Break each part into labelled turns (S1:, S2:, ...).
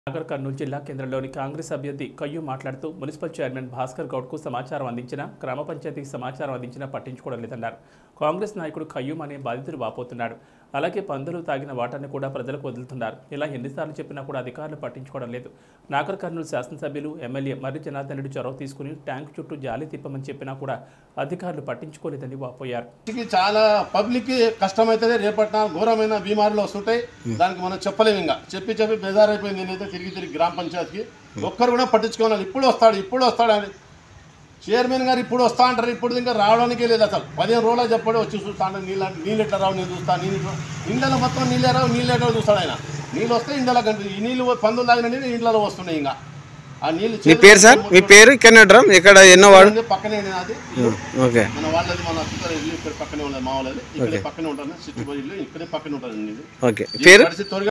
S1: నాగర్ కర్నూలు జిల్లా కేంద్రంలోని కాంగ్రెస్ అభ్యర్థి కయ్యూ మాట్లాడుతూ మున్సిపల్ చైర్మన్ భాస్కర్ గౌడ్కు సమాచారం అందించిన గ్రామ పంచాయతీకి సమాచారం అందించినా పట్టించుకోవడం లేదన్నారు కాంగ్రెస్ నాయకుడు కయ్యూం అనే బాధితుడు వాపోతున్నాడు అలాగే పందులు తాగిన వాటాన్ని కూడా ప్రజలకు వదులుతున్నారు ఇలా ఎన్నిసార్లు చెప్పినా కూడా అధికారులు పట్టించుకోవడం లేదు నాగర్ కర్నూలు శాసనసభ్యులు ఎమ్మెల్యే మర్రి జనార్దన్ రెడ్డి చొరవ తీసుకుని ట్యాంక్ చుట్టూ జాలి తిప్పమని చెప్పినా కూడా అధికారులు పట్టించుకోలేదని వాపోయారు
S2: కి చాలా పబ్లిక్ కి కష్టమైతుంది రేపటి నాడు ఘోరమైన బీమారులు వస్తుంటాయి దానికి మనం చెప్పలేము ఇంకా చెప్పి చెప్పి బెజారైపోయింది నేనైతే తిరిగి తిరిగి గ్రామ పంచాయతీకి ఒక్కరు కూడా పట్టించుకోవాలి ఇప్పుడు వస్తాడు ఇప్పుడు వస్తాడు అని చైర్మన్ గారు ఇప్పుడు వస్తా అంటారు ఇప్పుడు ఇంకా రావడానికే లేదు అసలు పదిహేను రోజులు చెప్పాడు వచ్చి చూస్తా అంటే నీళ్ళు నీళ్ళు ఎట్లా రావు నేను చూస్తా నీళ్ళు ఎట్లా- ఇండ్లలో మొత్తం నీళ్ళే రావు నీళ్ళు ఎట్లా చూస్తాడు ఆయన నీళ్ళు వస్తే ఇండ్లలో కనిపి ఈ నీళ్ళు పందులు తాగిన నీళ్ళు ఇండ్లలో వస్తున్నాయి ఇంకా ఆ నీళ్ళు
S3: మీ పేరు సార్ మీ పేరు ఇక్కడ ఉంటారా ఇక్కడ ఎన్నో వాడు
S2: పక్కనే అది
S3: ఓకే
S2: మన వాళ్ళది మన అత్తగారి ఇల్లు ఇక్కడ పక్కనే ఉన్నది మా వాళ్ళది ఇక్కడ పక్కనే ఉంటాను సిటీ పోయి ఇల్లు ఇక్కడే పక్కనే ఉంటుంది ఇది
S3: ఓకే పేరు
S2: పరిస్థితి త్వరగా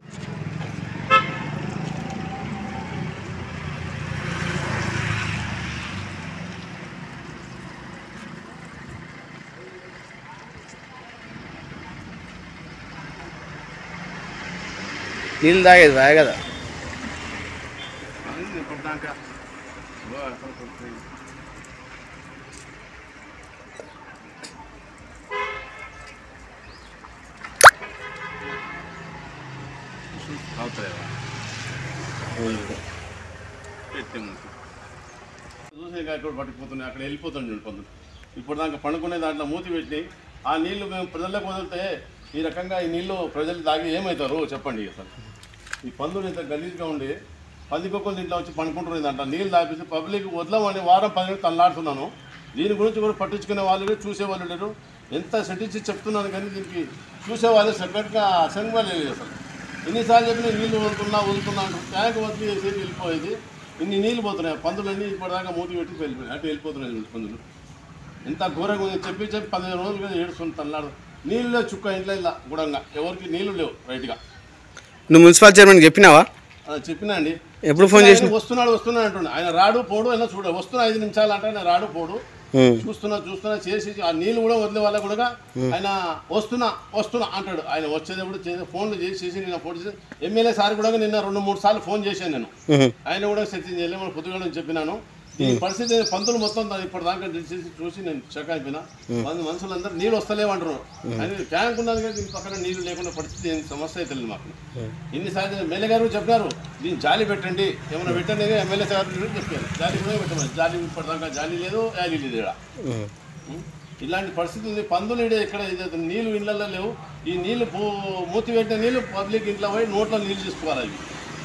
S3: నీళ్ళు తాగేది బాగా కదా
S2: ఇప్పటిదాకా అవుతాయా చూసి ఇంకా ఎక్కడ పట్టుకుపోతున్నాయి అక్కడ వెళ్ళిపోతుంది పందులు ఇప్పుడు దాకా పండుకునే దాంట్లో మూతి పెట్టి ఆ నీళ్లు మేము ప్రజలకు వదిలితే ఈ రకంగా ఈ నీళ్లు ప్రజలు తాగి ఏమవుతారు చెప్పండి అసలు ఈ పందులు ఇంత గలీజ్గా ఉండి పది కుక్కలు దీంట్లో వచ్చి పండుకుంటున్నాయి దాంట్లో నీళ్ళు తాపిస్తే పబ్లిక్ వదలమని వారం పది రోజులు తల్లాడుతున్నాను దీని గురించి కూడా పట్టించుకునే వాళ్ళు లేరు చూసే వాళ్ళు లేరు ఎంత సెటించి చెప్తున్నాను కానీ దీనికి చూసే వాళ్ళు సెపరేట్గా అసెంబ్లీ లేదు అసలు ఎన్నిసార్లు చెప్పినా నీళ్ళు వదులుతున్నా వదులుతున్నా అంటారు ట్యాంక్ వదిలి వేసి వెళ్ళిపోయేది ఇన్ని నీళ్ళు పోతున్నాయి పందులన్నీ ఇప్పటిదాకా మూతి పెట్టి వెళ్ళిపోయి అటు వెళ్ళిపోతున్నాయి చూడు పందులు ఎంత ఘోరంగా ఉంది చెప్పి చెప్పి పదిహేను రోజులుగా ఏడుస్తుంది తల్లాడు నీళ్ళు లేవు చుక్క ఇంట్లో ఇలా గుడంగా ఎవరికి నీళ్ళు లేవు రైట్గా
S3: నువ్వు మున్సిపల్ చైర్మన్ చెప్పినావా
S2: అది చెప్పినా అండి
S3: ఎప్పుడు ఫోన్ చేసిన
S2: ఆయన వస్తున్నాడు వస్తున్నాడు అంటుండే ఆయన రాడు పోడు అయినా చూడ వస్తున్నా ఐదు నిమిషాలు అంటే ఆయన రాడు పోడు చూస్తున్నా చూస్తున్నా చేసి ఆ నీళ్ళు కూడా వదిలే వాళ్ళ కూడా ఆయన వస్తున్నా వస్తున్నా అంటాడు ఆయన వచ్చేటప్పుడు చేసి ఫోన్లు చేసి చేసి నేను ఫోన్ చేసి ఎమ్మెల్యే సార్ కూడా నిన్న రెండు మూడు సార్లు ఫోన్ చేశాను నేను ఆయన కూడా సెట్టింగ్ చేయలేదు మన పొద్దుగా నుంచి చెప్పినాను ఈ పరిస్థితి పంతులు మొత్తం దా- ఇప్పుడు దాకా చేసి చూసి నేను చెక్ అయిపోయినా మంది మనుషులందరూ నీళ్ళు వస్తలేవు అంటారు ఆయన ట్యాంక్ ఉన్నది కానీ దీని పక్కన నీళ్ళు లేకుండా పరిస్థితి ఏం సమస్య అయితే లేదు మాకు ఎన్నిసార్లు ఎమ్మెల్యే గారు చెప్పినారు దీన్ని జాలి పెట్టండి ఏమైనా పెట్టండి అని ఎమ్మెల్యే సార్ కూడా చెప్పారు జాలి కూడా పెట్టమని జాలి ఇప్పటిదాకా జాలి లేదు యాలి లేదు ఇక్కడ ఉం? ఇలాంటి పరిస్థితి ఉంది పందులు ఈడ ఇక్కడ ఇది నీళ్ళు ఇళ్ళల్లో లేవు ఈ నీళ్ళు పో- మూతి పెట్టిన నీళ్ళు పబ్లిక్ ఇంట్లో పోయి నోట్లో నీళ్ళు తీసుకోవాలి అవి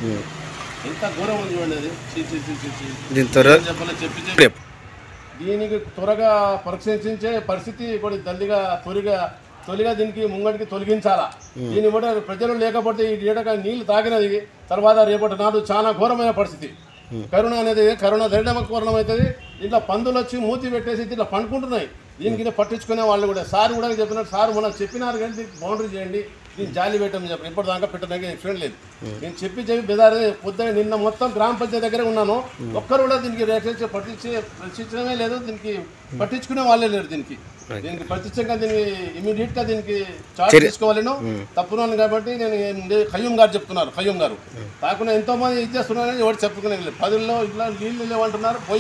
S2: ఎంత ఘోరం ఉంది చూడండి అది చీ, చీ, చీ, చీ, చీ.
S3: దీని త్వర
S2: ఏం చెప్పాలో చెప్పి చెప్పి
S3: రేపు
S2: దీనికి త్వరగా పరీక్షించే పరిస్థితి కూడా తల్లిగా తొలిగా తొలిగా దీనికి ముంగడికి తొలగించాలా దీని కూడా ప్రజలు లేకపోతే ఈ ఏడక నీళ్లు తాగినది తర్వాత రేపటి నాడు చాలా ఘోరమైన పరిస్థితి కరోనా అనేది కరోనా ధైర్యం కోరణం అవుతుంది ఇట్లా పందులు వచ్చి మూతి పెట్టేసి ఇట్లా పండుకుంటున్నాయి దీనికి ఇది పట్టించుకునే వాళ్ళు కూడా సార్ కూడా చెప్పినారు సార్ మనం చెప్పినారు కానీ దీనికి బౌండరీ చేయండి దీన్ని జాలి పెట్టమని చెప్పి ఇప్పటి దాకా పెట్టడానికి ఎక్స్ప్లెయిన్ లేదు నేను చెప్పి చెప్పి బెదారి పొద్దున నిన్న మొత్తం గ్రామ పంచాయతీ దగ్గర ఉన్నాను ఒక్కరు కూడా దీనికి రేటించి పట్టించి పట్టించడమే లేదు దీనికి పట్టించుకునే వాళ్ళే లేరు దీనికి దీనికి ప్రత్యక్షంగా దీన్ని ఇమీడియట్ గా దీనికి చార్జ్ తీసుకోవాలను తప్పున్నాను కాబట్టి నేను ఏం- ఖయ్యూం గారు చెప్తున్నారు ఖయ్యూం గారు కాకుండా ఎంతో మంది ఇది చేస్తున్నారని ఎవరు చెప్పుకునే పదుల్లో ఇట్లా నీళ్ళు లేవంటున్నారు పోయి